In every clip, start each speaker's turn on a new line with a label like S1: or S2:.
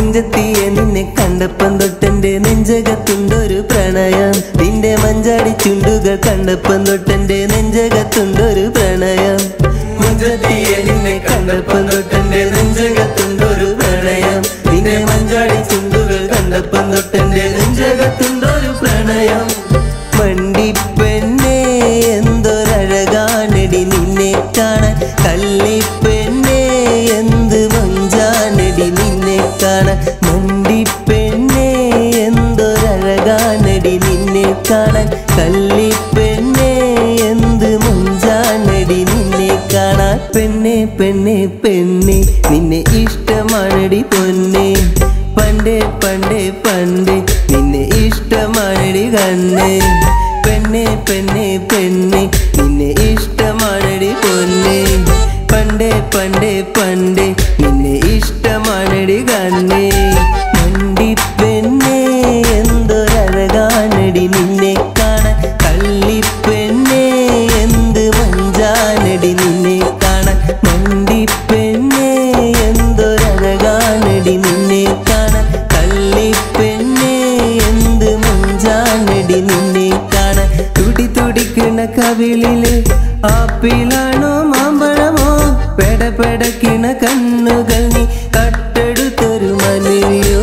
S1: മുഞ്ചത്തിയെ നിന്നെ കണ്ടപ്പം തൊട്ടെന്റെ നെഞ്ചകത്തുണ്ടൊരു പ്രണയം നിന്റെ മഞ്ചാടി ചുണ്ടുകൾ കണ്ടപ്പം തൊട്ടെന്റെ നെഞ്ചകത്തുണ്ടൊരു പ്രണയം മുഞ്ചത്തിയെ നിന്നെ കണ്ടപ്പം തൊട്ടെന്റെ നെഞ്ചകത്തുണ്ടൊരു പ്രണയം നിന്റെ മഞ്ചാടി ചുണ്ടുകൾ കണ്ടപ്പം തൊട്ടെന്റെ നെഞ്ചകത്തുണ്ടൊരു പ്രണയം മണ്ടിപ്പെണ്ണേ എന്തൊരഴകാനടി നിന്നെ കാണാൻ കള്ളിപ്പെണ്ണേ എന്ത് മഞ്ചാനടി നിന്നെ കാണാൻ മണ്ടിപ്പെണ്ണേ എന്തൊരഴകാനടി നിന്നെ കാണാൻ കള്ളിപ്പെണ്ണേ എന്ത് മഞ്ചാനടി നിന്നെ കാണാൻ പെണ്ണെ പെണ്ണെ പെണ്ണെ നിന്നെ ഇഷ്ടമാണടി പൊന്നെ പണ്ടേ പണ്ടേ പണ്ടേ നിന്നെ ഇഷ്ടമാണടി കണ്ണേ പെണ്ണെ പെണ്ണെ പെണ്ണെ നിന്നെ ഇഷ്ടമാണടി പൊന്നെ പണ്ടേ പണ്ടേ പണ്ടേ നിന്നെ ഇഷ്ടമാണടി കണ്ണേ മണ്ടി പെണ്ണെ എന്തൊരഴകാനടി നിന്നെ കാണാൻ കള്ളി പെണ്ണെ എന്ത് മഞ്ചാനടി നിന്നെ കാണാൻ മണ്ടി പെണ്ണെ എന്തൊരഴകാനടി നിന്നെ കാണാൻ കള്ളി പെണ്ണെ എന്ത് മഞ്ചാനടി നിന്നെ കാണാൻ തുടി തുടിക്കണ കവിളില് ആപ്പിളാണോ മാമ്പഴമോ പെടപെടക്കിണ കണ്ണുകൾ നീ കട്ടെടുത്തൊരു മനവിയോ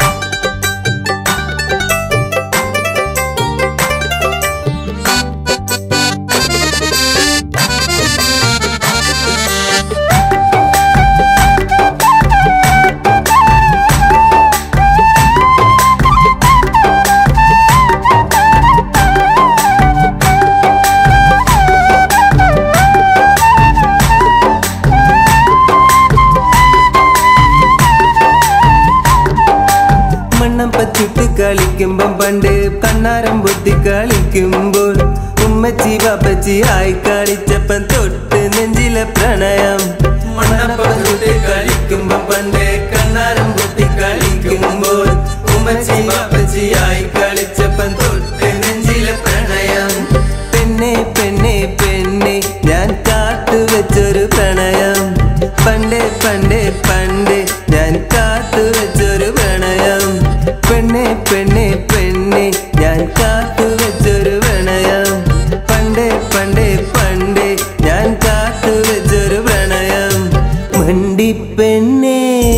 S1: മണ്ണം പച്ചിട്ട് കളിക്കുമ്പം പണ്ട് കണ്ണാരം പൊത്തി കളിക്കുമ്പോൾ ഉമ്മച്ചി പാപ്പച്ചി ആയി കളിച്ചപ്പം തൊട്ട് നെഞ്ചിലെ പ്രണയം മണ്ണപ്പച്ചിട്ട് കളിക്കുമ്പം പണ്ട് കണ്ണാരം പൊത്തി കളിക്കുമ്പോൾ ഉമ്മച്ചി പാപ്പച്ചി ആയി കളിച്ചപ്പം തൊട്ട് നെഞ്ചിലെ പ്രണയം പെണ്ണെ പെണ്ണെ പെണ്ണെ ഞാൻ കാത്തു വെച്ചൊരു പ്രണയം പണ്ടേ പണ്ടേ പണ്ടേ ഞാൻ കാത്തു വെച്ചൊരു പ്രണയം പെണ്ണെ പെണ്ണെ പെണ്ണെ ഞാൻ കാത്തു വെച്ചൊരു പ്രണയം പണ്ടേ പണ്ടേ പണ്ടേ ഞാൻ കാത്തു വെച്ചൊരു പ്രണയം മണ്ടി പെണ്ണെ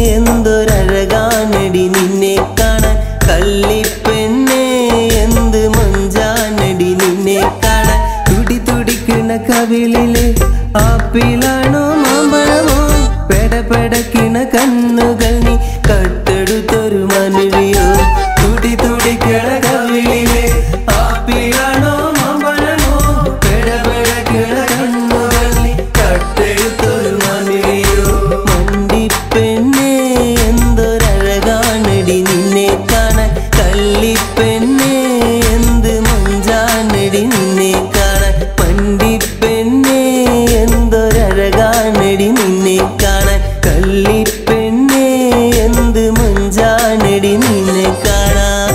S1: എന്തൊരഴകാനടി നിന്നെ കാണാൻ കള്ളി പെണ്ണെ എന്ത് മഞ്ചാനടി നിന്നെ കാണാൻ തുടി തുടിക്കണ കവിളില് ആപ്പിളാണോ മാമ്പഴമോ പെടപെടക്കിണ കണ്ണുകൾ നീ കട്ടെടുത്തൊരു മനവിയോ തുടി തുടിക്കണ കവിളില് ആപ്പിളാണോ മാമ്പഴമോ പെടപെടക്കിണ കണ്ണുകൾ നീ കട്ടെടുത്തൊരു മനവിയോ മണ്ടി പെണ്ണെ എന്തൊരഴകാനടി നിന്നെ കാണാൻ കള്ളി പെണ്ണെ എന്ത് മഞ്ചാനടി നിന്നെ കാണാൻ പണ്ടി പെണ്ണെ എന്തൊരഴകാനടി നിന്നെ കാണാൻ കള്ളി പെണ്ണെ എന്ത് മഞ്ചാനടി നിന്നെ കാണാൻ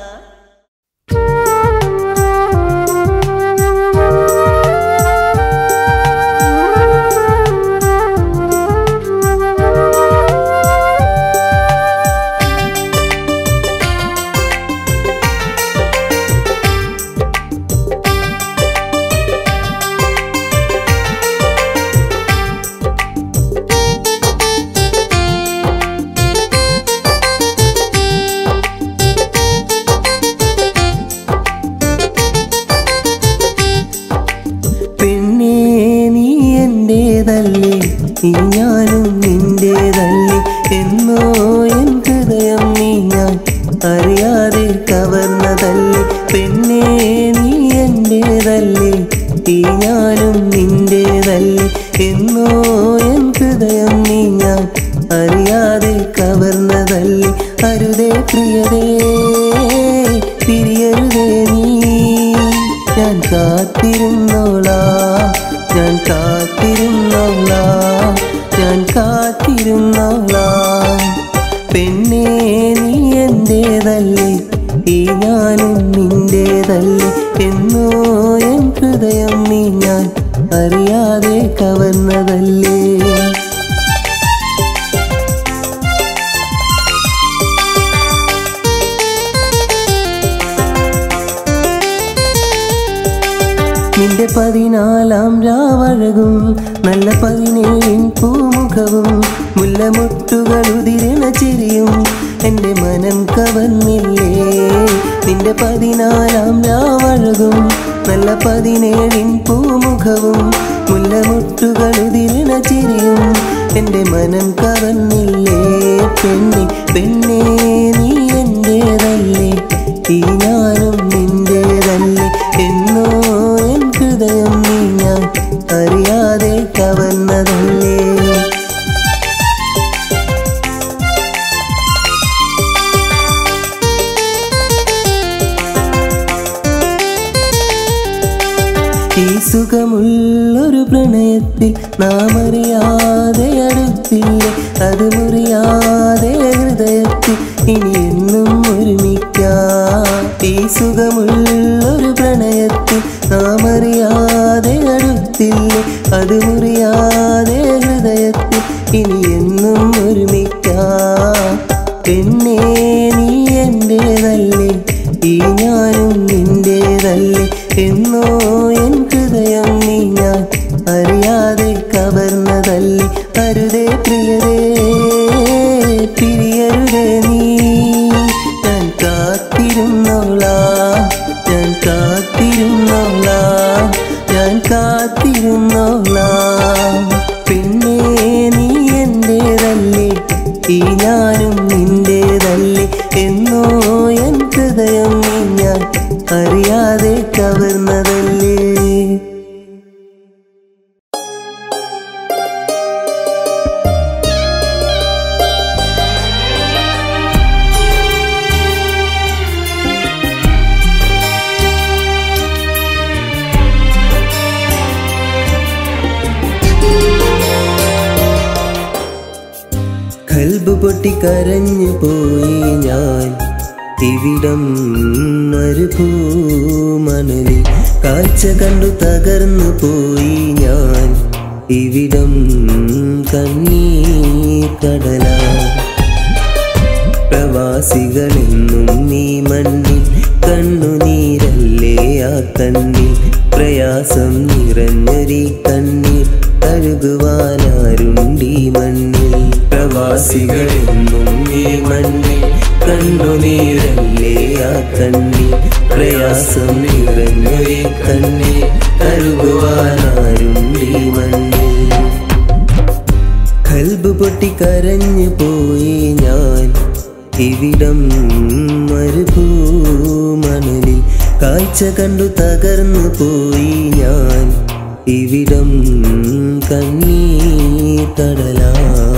S1: പെണ്ണേ നീ എന്റേതല്ലേ ഈ ഞാനും നിന്റേതല്ലേ എന്നോ എൻ ഹൃദയം നീ ഞാൻ അറിയാതെ കവർന്നതല്ലേ പെണ്ണേ നീ എന്റേതല്ലേ ഈ ഞാനും നിന്റേതല്ലേ എന്നോ എൻ ഹൃദയം നീ ഞാൻ അറിയാതെ കവർന്നതല്ലേ അരുതേ പ്രിയതേ പിരിയരുതേ നീ ഞാൻ കാത്തിരുന്നോളാ ഞാൻ കാത്തിരുന്നോളാ ഞാൻ കാത്തിരുന്നോളാ പെണ്ണേ നീ എന്റേതല്ലേ ഈ ഞാനും നിന്റേതല്ലേ എന്നോ എൻ ഹൃദയം നീ ഞാൻ അറിയാതെ കവർന്നതല്ലേ നിന്റെ പതിനാലാം രാവഴകും നല്ല പതിനേഴിൻ പൂമുഖവും മുല്ലമൊട്ടുകൾ ഉതിരണ ചിരിയും എൻ്റെ മനം കവർന്നില്ലേ നിന്റെ പതിനാലാം രാവഴകും നല്ല പതിനേഴിൻ പൂമുഖവും മുല്ലമൊട്ടുകൾ ഉതിരണ ചിരിയും എൻ്റെ മനം കവർന്നില്ലേ പെണ്ണെ പെണ്ണേ നീ എൻ്റേതല്ലേ ഈ ഞാനും നിന്റേതല്ലേ എന്നോ എൻ ഹൃദയം നീ ഞാൻ അറിയാതെ കവർന്നതല്ലേ ഈ സുഖമുള്ളൊരു പ്രണയത്തിൽ നാം അറിയാതെ അടുത്തില്ലേ അത് മുറിയാതെ ഹൃദയത്തിൽ ഇനി എന്നും ഒരുമിക്കാം ഈ സുഖമുള്ളൊരു പ്രണയത്തിൽ നാം അറിയാതെ അടുത്തില്ലേ അത് മുറിയാതെ ഹൃദയത്തിൽ ഇനി എന്നും ഒരുമിക്കാം പെണ്ണേ നീ എൻ്റേതല്ലേ ഈ ഞാനും നിന്റേതല്ലേ എന്നോ എൻ ഹൃദയം നീ ഞാൻ അറിയാതെ കവർന്നതല്ലേ അരുതേ പ്രിയരേ പിരിയരുതേ നീ ഞാൻ കാത്തിരുന്നോളാ ഞാൻ കാത്തിരുന്നോളാ ഞാൻ കാത്തിരുന്നോളാ പിന്നെ നീ എൻ്റേതല്ലേ ഈ ഞാനും നിന്റേതല്ലേ എന്നോ എൻ ഹൃദയം നീ ഞാൻ അറിയാതെ കവർന്നതല്ലേ കൽബ് പൊട്ടി കരഞ്ഞു പോയി ഞാൻ ഇവിടം മരുഭൂമണലിൽ കാഴ്ച കണ്ടു തകർന്നു പോയി ഞാൻ ഇവിടം കണ്ണീർ കടലാ പ്രവാസികളെന്നും നീ മണ്ണിൽ കണ്ണുനീരല്ലേ ആ കണ്ണിൽ പ്രയാസം നിറഞ്ഞൊരീ കണ്ണീർ കഴുകുവാനാരുണ്ടീ മണ്ണിൽ പ്രവാസികളെന്നും നീ മണ്ണിൽ കണ്ണുനീരല്ലേ ആ കണ്ണിൽ പ്രയാസം നിറഞ്ഞൊരീ കണ്ണീർ കഴുകുവാനാരുണ്ടീ മണ്ണിൽ കൽബ് പൊട്ടി കരഞ്ഞു പോയി ഞാൻ ഇവിടം മരുഭൂമണലിൽ കാഴ്ച കണ്ടു തകർന്നു പോയി ഞാൻ ഇവിടം കണ്ണീർ കടലാ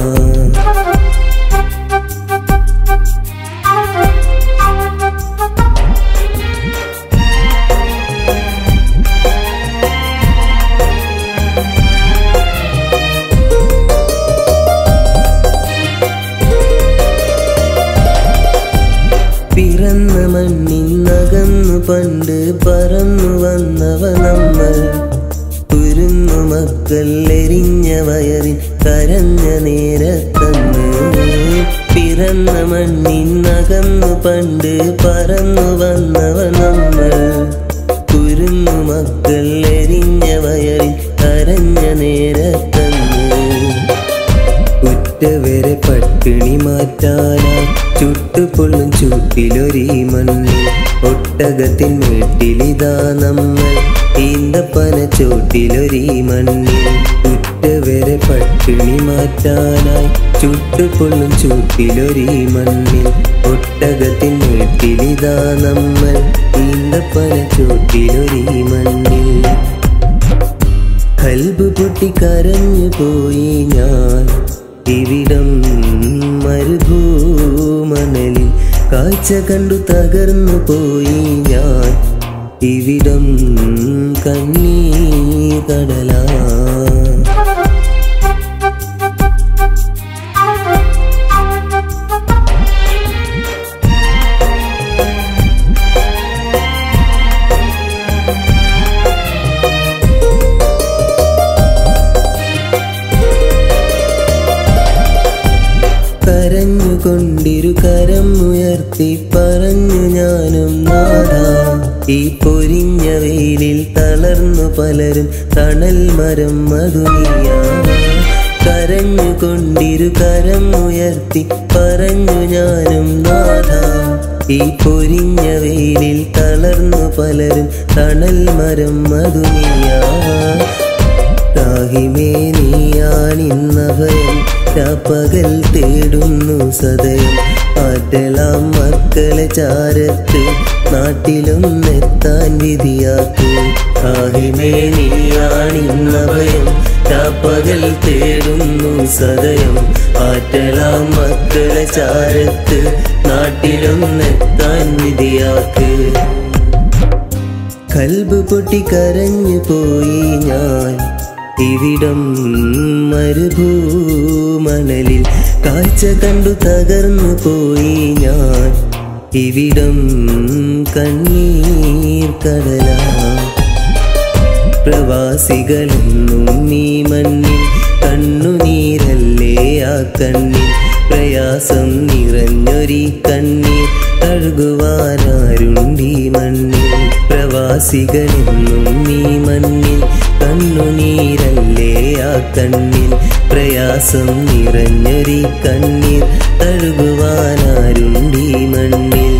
S1: പിറന്ന മണ്ണിൽ നകന്നു പണ്ട് പറന്നു വന്നവ നമ്മൾ കുരുന്നു മക്കൾ എരിഞ്ഞ വയറിൽ കരഞ്ഞ നേരത്തന്ന് പിറന്ന മണ്ണിൽ നകന്നു പണ്ട് പറന്നു വന്നവ നമ്മൾ കുരുന്നു മക്കൾ എരിഞ്ഞ വയറിൽ കരഞ്ഞ നേരത്തന്ന് ഉറ്റവരെ പട്ടിണി മാറ്റാനായി ചുട്ടുപൊള്ളും ചൂട്ടിലൊരീ മണ്ണിൽ ഒട്ടകത്തിൻ വീട്ടിലിതാ നമ്മൾ ഈന്തപ്പന ചോട്ടിലൊരീ മണ്ണിൽ ഉറ്റവരെ പട്ടിണി മാറ്റാനായി ചുട്ടുപൊള്ളും ചൂട്ടിലൊരീ മണ്ണിൽ ഒട്ടകത്തിൻ വീട്ടിലിതാ നമ്മൾ ഈന്തപ്പന ചോട്ടിലൊരീ മണ്ണിൽ കൽബ് പൊട്ടി കരഞ്ഞു പോയി ഞാൻ ഇവിടം മരുഭൂമണലിൽ കാഴ്ച കണ്ടു തകർന്നു പോയി ഞാൻ ഇവിടം കണ്ണീർ കടലാ കരഞ്ഞുകൊണ്ടിരു കരം ഉയർത്തി പറഞ്ഞു ഞാനും നാഥ ഈ പൊരിഞ്ഞ വെയിലിൽ തളർന്നു പലരും തണൽ മരം മധുനിയാവാ കരഞ്ഞുകൊണ്ടിരു കരം ഉയർത്തി പറഞ്ഞു ഞാനും നാഥ ഈ പൊരിഞ്ഞ വെയിലിൽ തളർന്നു പലരും തണൽ മരം മധുനിയാവാ രാഹിമേ നീയാണിന്നഭയം രാപ്പകൽ തേടുന്നു സദയം ആറ്റലാം മക്കളെ ചാരത്ത് നാട്ടിലും എത്താൻ വിധിയാക്കൂ രാഹിമേ നീയാണിന്നഭയം രാപ്പകൽ തേടുന്നു സദയം ആറ്റലാം മക്കളെ ചാരത്ത് നാട്ടിലും എത്താൻ വിധിയാക്ക് കൽബ് പൊട്ടി കരഞ്ഞു പോയി ഞാൻ ഇവിടം മരുഭൂമണലിൽ കാഴ്ച കണ്ടു തകർന്നു പോയി ഞാൻ ഇവിടം കണ്ണീർ കടലാ പ്രവാസികളെന്നും ഈ മണ്ണിൽ കണ്ണുനീരല്ലേ ആ കണ്ണിൽ പ്രയാസം നിറഞ്ഞൊരി കണ്ണീർ കഴുകുവാനാരുണ്ടീ മണ്ണിൽ പ്രവാസികളെന്നും ഈ മണ്ണിൽ കണ്ണുനീരല്ലേ ആ കണ്ണിൽ പ്രയാസം നിറഞ്ഞൊരി കണ്ണീർ കഴുകുവാനാരുണ്ടീ മണ്ണിൽ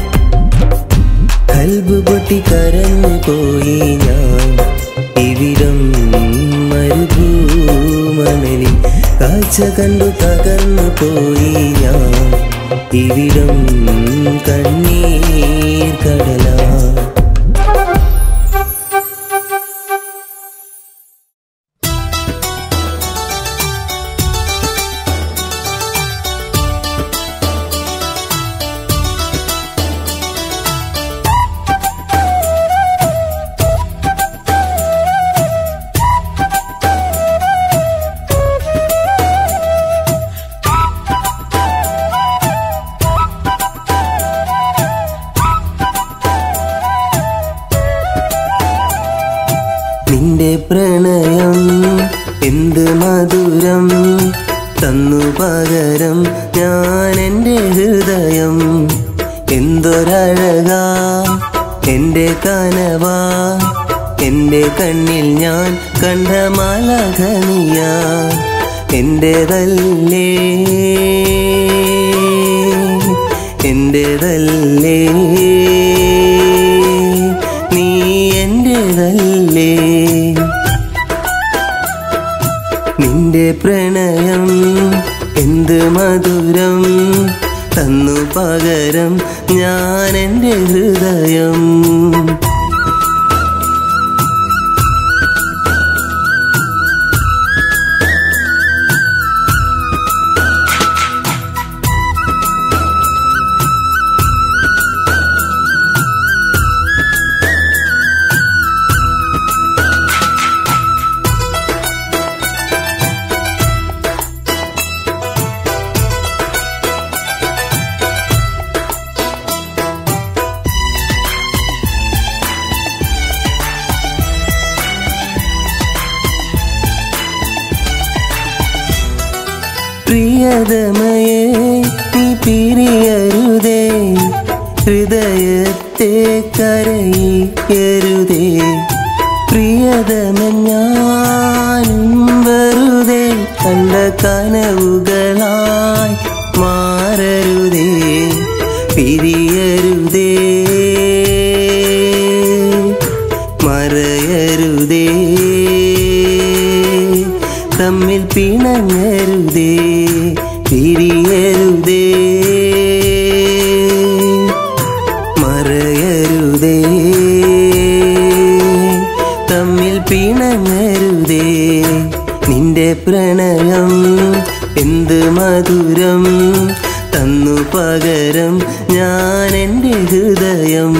S1: കൽബ് പൊട്ടി കരഞ്ഞു പോയി ഞാൻ ഇവിടം മരുഭൂമണലിൽ കാഴ്ച കണ്ടു തകർന്നു പോയി ഞാൻ ഇവിടം കണ്ണീർ കടലാ നിന്റെ പ്രണയം എന്ത് മധുരം തന്നു പകരം ഞാൻ എൻ്റെ ഹൃദയം എന്തൊരഴകാ എൻ്റെ കനവാ എൻ്റെ കണ്ണിൽ ഞാൻ കണ്ട മാലഘനിയ എൻ്റെതല്ലേ എൻ്റെതല്ലേ നീ എൻ്റെതല്ലേ നിന്റെ പ്രണയം എന്ത് മധുരം തന്നു പകരം ഞാൻ എൻ്റെ ഹൃദയം പ്രിയതമയെ നീ പിരിയരുതേ ഹൃദയത്തെ കരയിക്കരുതേ പ്രിയതമഞ്ഞാനും വെറുതെ കണ്ട കനവുകളായി മാറരുതേ പിരിയരുതേ മറയരുതേ തമ്മിൽ പിണങ്ങരുതേ പിരിയരുതേ മറയരുതേ തമ്മിൽ പിണങ്ങരുതേ നിന്റെ പ്രണയം എന്ത് മധുരം തന്നു പകരം ഞാൻ എൻ്റെ ഹൃദയം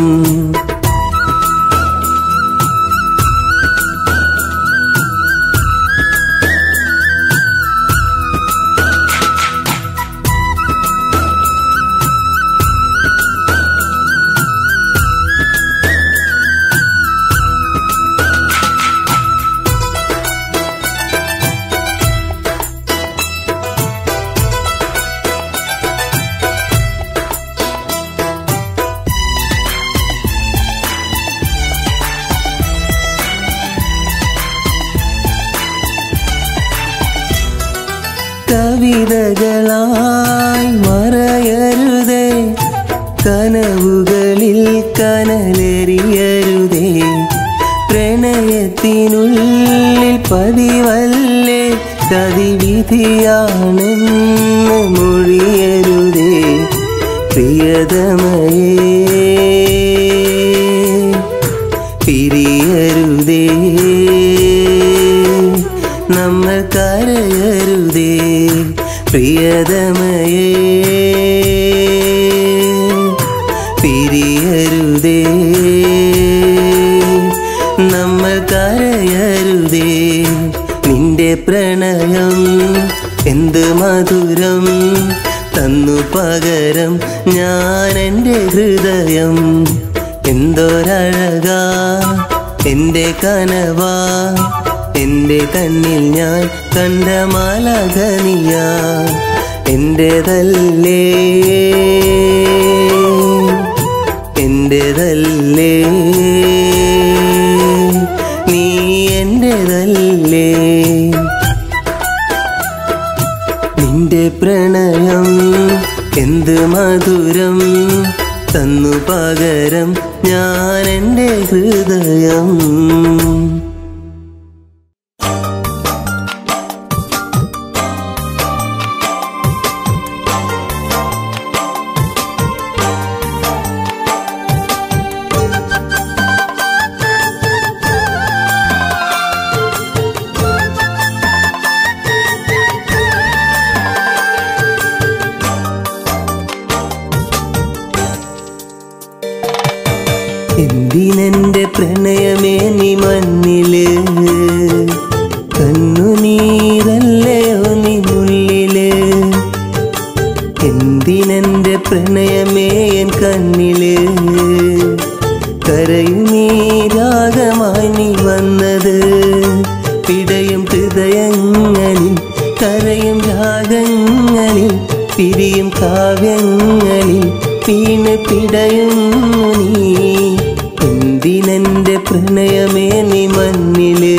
S1: കരളായി മറയരുതേ കനവുകളിൽ കനലെറിയരുതേ പ്രണയത്തിനുള്ളിൽ പതിവല്ലേ ചതിവിധിയാണെന്ന് മൊഴിയരുതേ പ്രിയതമയേ പിരിയരുതേ നമ്മൾ കരയരുതേ പ്രിയതമയേ പിരിയരുതേ നമ്മൾ കരയരുതേ നിന്റെ പ്രണയം എന്ത് മധുരം തന്നു പകരം ഞാൻ എൻ്റെ ഹൃദയം എന്തോരഴകാ എൻ്റെ കനവാ എൻ്റെ കണ്ണിൽ ഞാൻ കണ്ട മാലകനിയ എൻ്റെതല്ലേ എൻ്റെതല്ലേ നീ എൻ്റെതല്ലേ നിന്റെ പ്രണയം എന്ത് മധുരം തന്നു പകരം ഞാൻ എൻ്റെ ഹൃദയം എന്തിനെന്റെ പ്രണയമേ നീ മണ്ണില് കണ്ണുനീരല്ലയോ നീ മുള്ളില് എന്തിനെന്റെ പ്രണയമേ എൻ കണ്ണില് കരയും നീ രാഗമായി നീ വന്നത് പിടയും ഹൃദയങ്ങളിൽ കരയും രാഗങ്ങളിൽ പിരിയും കാവ്യങ്ങളിൽ വീണ് പിടയുന്നു നീ എന്തിനെന്റെ പ്രണയമേ നീ മണ്ണില്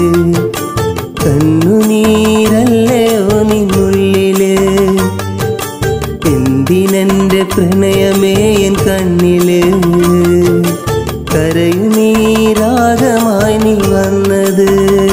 S1: കണ്ണുനീരല്ലയോ നീ മുള്ളില് എന്തിനെന്റെ പ്രണയമേ എൻ കണ്ണില് കരയുനീരാഗമായി നീ വന്നത്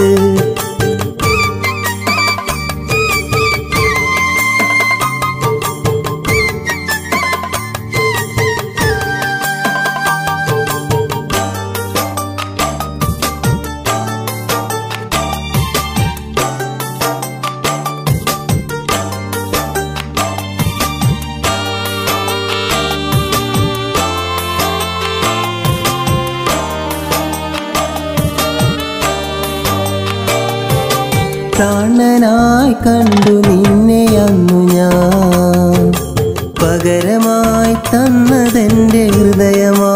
S1: പ്രാണനായി കണ്ടു നിന്നെ അന്നു ഞാൻ പകരമായി തന്നതെന്റെ ഹൃദയമാ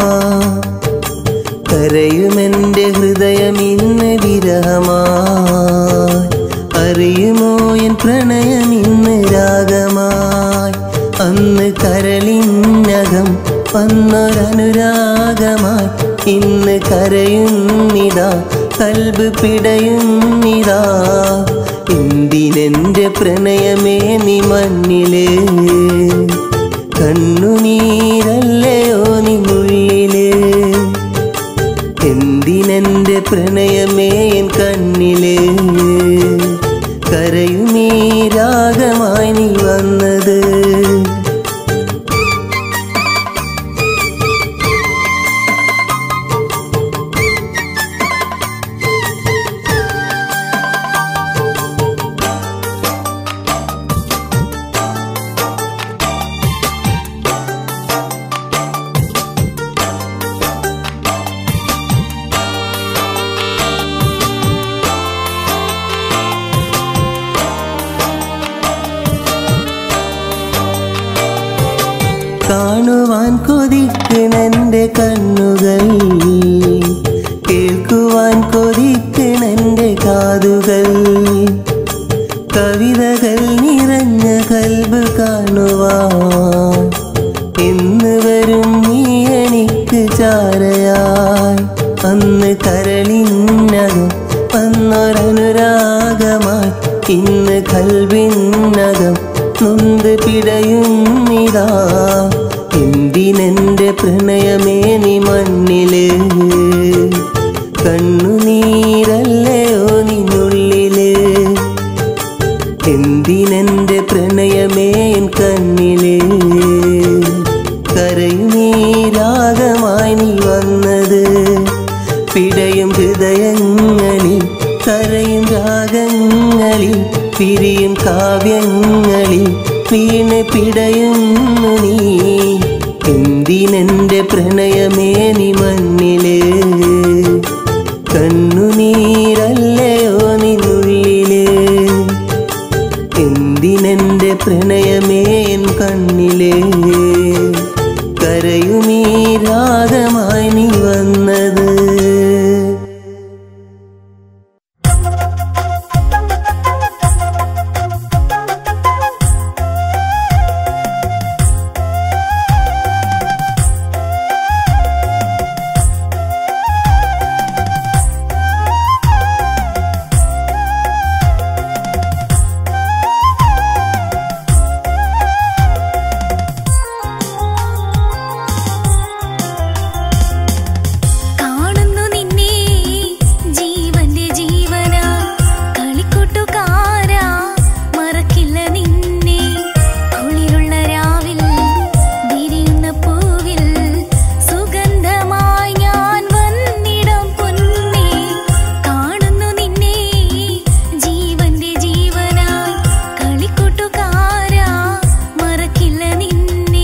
S1: കരയുമെന്റെ ഹൃദയം ഇന്ന് വിരഹമായി അറിയുമോ എൻ പ്രണയം ഇന്ന് രാഗമായി അന്ന് കരളിനകം വന്നൊരനുരാഗമായി ഇന്ന് കരയുന്നിതാ കൽബ് പിടയുന്നിതാ എന്തിനെന്റെ പ്രണയമേ നീ മണ്ണില് കണ്ണുനീരല്ലയോ നീ മുള്ളില് എന്തിനെന്റെ പ്രണയമേ എൻ കണ്ണില് കരയുനീരാഗമായി നീ വന്നത് കാണുവാൻ കൊതിക്കണെന്റെ കണ്ണുകൾ കേൾക്കുവാൻ കൊതിക്കണെന്റെ കാതുകൾ കവിതകൾ നിറഞ്ഞ കൽബ് കാണുവാൻ എന്ന് വരും നീ എനിക്ക് ചാരയായി അന്ന് കരളിനകം വന്നൊരനുരാഗമായി ഇന്ന് കൽവിനകം നൊന്ത വന്നിതാ എന്തിനെന്റെ പ്രണയമേ നീ മണ്ണില് കണ്ണുനീരല്ലയോ നിന്നുള്ളില് എന്തിനെന്റെ പ്രണയമേൻ കണ്ണില് കരയുനീരാഗമായി നീ വന്നത് പിടയും ഹൃദയങ്ങളിൽ കരയും രാഗങ്ങളിൽ പിരിയും കാവ്യങ്ങളിൽ വീണ് പിടയുന്നു നീ എന്തിനെന്റെ പ്രണയമേ നീ മണ്ണില് കണ്ണുനീരല്ലയോ നിന്നുള്ളില് എന്തിനെന്റെ പ്രണയമേൻ കണ്ണിലേ കരയുമീ രാഗമായി നീ വന്നത്
S2: കാണുന്നു നിന്നെ ജീവന്റെ ജീവനാ കളിക്കൂട്ടുകാരാ മറക്കില്ല നിന്നെ കുളിരുള്ള രാവിൽ വിരിയുന്ന പൂവിൽ സുഗന്ധമായി ഞാൻ വന്നിടം പൊന്നേ കാണുന്നു നിന്നെ ജീവന്റെ ജീവനായി കളിക്കൂട്ടുകാരാ മറക്കില്ല നിന്നെ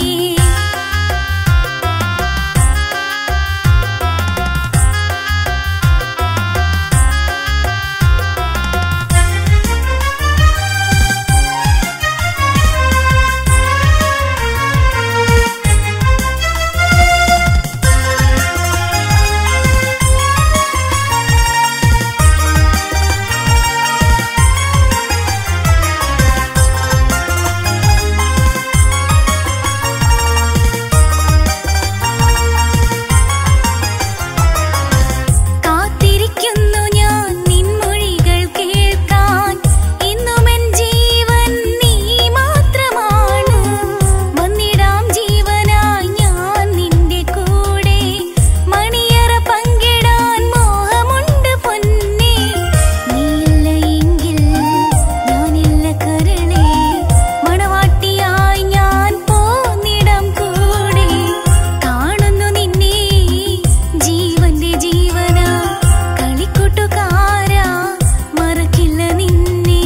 S2: കാത്തിരിക്കുന്നു ഞാൻ നിൻമൊഴികൾ കേൾക്കാൻ ഇന്നുമെൻ ജീവൻ നീ മാത്രമാണ് വന്നിടാം ജീവനായി ഞാൻ നിന്റെ കൂടെ മണിയറ പങ്കിടാൻ മോഹമുണ്ട് പൊന്നേ നീയില്ല എങ്കിൽ ഞാനില്ല കരളേ മണവാട്ടിയായി ഞാൻ പോന്നിടം കൂടെ കാണുന്നു നിന്നെ ജീവന്റെ ജീവനാ കളിക്കൂട്ടുകാരാ മറക്കില്ല നിന്നെ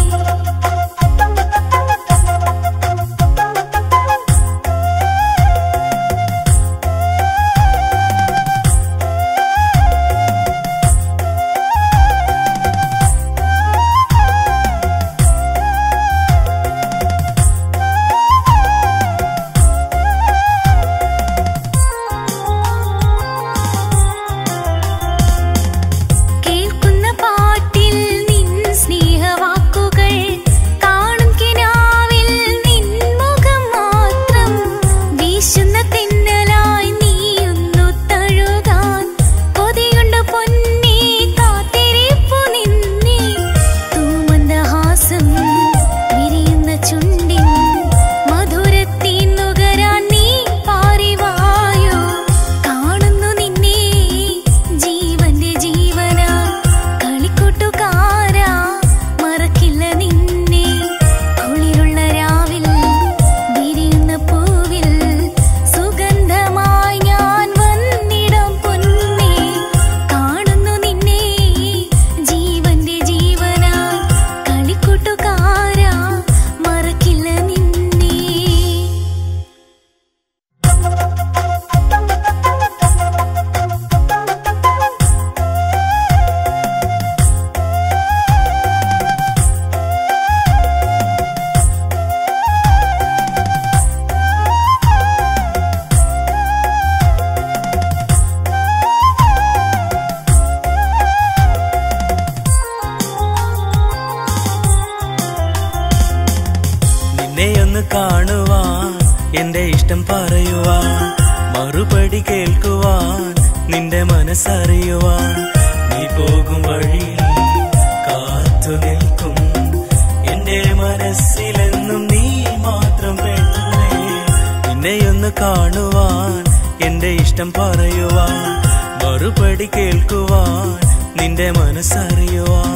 S2: കേൾക്കുന്ന പാട്ടിൽ നിൻ സ്നേഹവാക്കുകൾ കാണും കിനാവിൽ നിൻ മുഖം മാത്രം വീശുന്ന തെന്നലായി നീയൊന്നു തഴുകാൻ കൊതിയുണ്ട് പൊന്നേ കാത്തിരിപ്പു നിന്നെ തൂമന്ദഹാസം വിരിയുന്ന ചുണ്ടിൻ മധുരത്തിൻ നുകരാൻ നീ പാറിവായോ കാണുന്നു നിന്നെ ജീവന്റെ ജീവനാ കളിക്കൂട്ടുകാരാ മറക്കില്ല നിന്നെ കുളിരുള്ള രാവിൽ വിരിയുന്ന പൂവിൽ സുഗന്ധമായി ഞാൻ വന്നിടം പൊന്നേ കാണുന്നു നിന്നെ ജീവന്റെ ജീവനാ കളിക്കൂട്ടുകാരാ മറക്കില്ല നിന്നെ
S3: നിന്നെയൊന്ന് കാണുവാൻ എന്റെ ഇഷ്ടം പറയുവാൻ മറുപടി കേൾക്കുവാൻ നിന്റെ മനസ്സറിയുവാൻ നീ പോകും വഴിയിൽ കാത്തു നിൽക്കും എന്റെ മനസ്സിലെന്നും നീ മാത്രം പെണ്ണേ നിന്നെയൊന്ന് കാണുവാൻ എന്റെ ഇഷ്ടം പറയുവാൻ മറുപടി കേൾക്കുവാൻ നിന്റെ മനസ്സറിയുവാൻ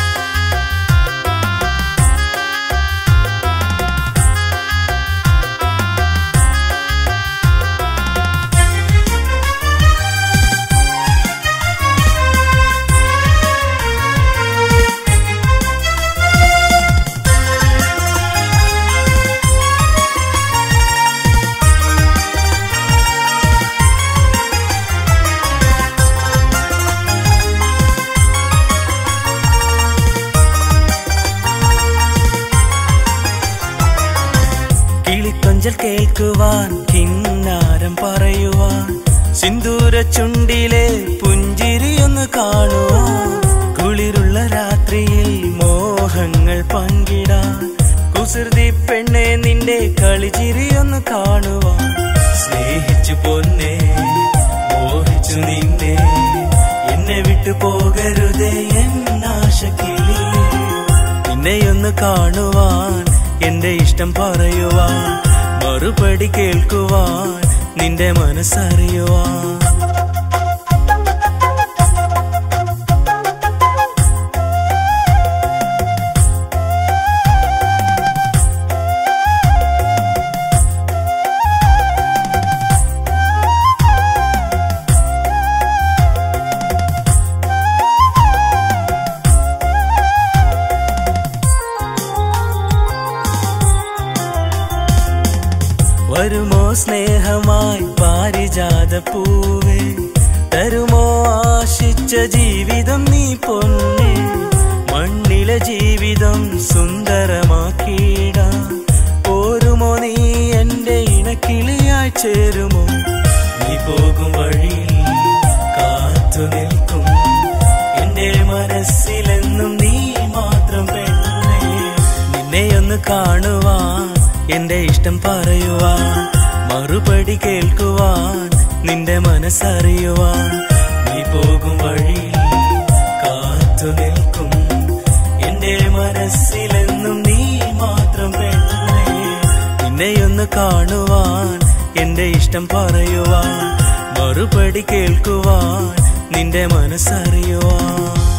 S3: കിളിക്കൊഞ്ചൽ കേൾക്കുവാൻ കിന്നാരം പറയുവാൻ സിന്ദൂര ചുണ്ടിലെ പുഞ്ചിരിയൊന്ന് കാണുവാൻ കുളിരുള്ള രാത്രിയിൽ മോഹങ്ങൾ പങ്കിടാൻ കുസൃതി പെണ്ണെ നിന്റെ കളിച്ചിരിയൊന്ന് കാണുവാൻ സ്നേഹിച്ചു പൊന്നെ മോഹിച്ചു നിന്നെ എന്നെ വിട്ടു പോകരുതേ എന്നാശക്കിളി നിന്നെയൊന്ന് കാണുവാൻ എന്റെ ഇഷ്ടം പറയുവാൻ മറുപടി കേൾക്കുവാൻ നിന്റെ മനസ്സറിയുവാൻ വരുമോ സ്നേഹമായി പാരിജാത പൂവേ തരുമോ ആശിച്ച ജീവിതം നീ പൊന്നെ മണ്ണിലെ ജീവിതം സുന്ദരമാക്കിയിടാം പോരുമോ നീ എന്റെ ഇണക്കിളിയായി ചേരുമോ നീ പോകും വഴി കാത്തു നിൽക്കും എന്റെ മനസ്സിലെന്നും നീ മാത്രം പെണ്ണേ നിന്നെയൊന്ന് കാണുവാൻ എന്റെ ഇഷ്ടം പറയുവാൻ മറുപടി കേൾക്കുവാൻ നിന്റെ മനസ്സറിയുവാൻ നീ പോകും വഴി കാത്തു നിൽക്കും എന്റെ മനസ്സിലെന്നും നീ മാത്രം പെണ്ണേ നിന്നെയൊന്ന് കാണുവാൻ എന്റെ ഇഷ്ടം പറയുവാൻ മറുപടി കേൾക്കുവാൻ നിന്റെ മനസ്സറിയുവാൻ